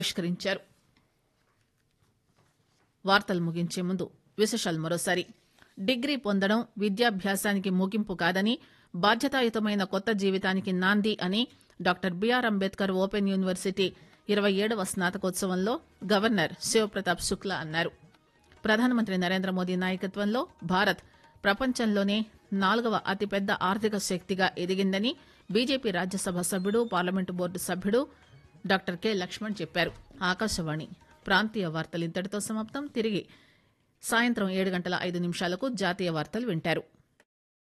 పరిష్కరించారు వార్తలు ముగించే ముందు విశేషాలు మరోసారి డిగ్రీ పొందడం విద్యాభ్యాసానికి ముగింపు కాదని బాధ్యతాయుతమైన కొత్త జీవితానికి నాంది అని doctor B R Ambedkar open university ఇరవై ఏడవ స్నాతకోత్సవంలో గవర్నర్ శివప్రతాప్ శుక్లా అన్నారు ప్రధానమంత్రి నరేంద్ర మోదీ నాయకత్వంలో భారత్ ప్రపంచంలోనే నాలుగవ అతిపెద్ద ఆర్థిక శక్తిగా ఎదిగిందని బీజేపీ రాజ్యసభ సభ్యుడు పార్లమెంటు బోర్డు సభ్యుడు డాక్టర్ కె లక్ష్మణ్ చెప్పారు ఆకాశవాణి ప్రాంతీయ వార్తలు ఇంతటితో సమాప్తం తిరిగి సాయంత్రం ఏడు గంటల ఐదు నిమిషాలకు జాతీయ వార్తలు వింటారు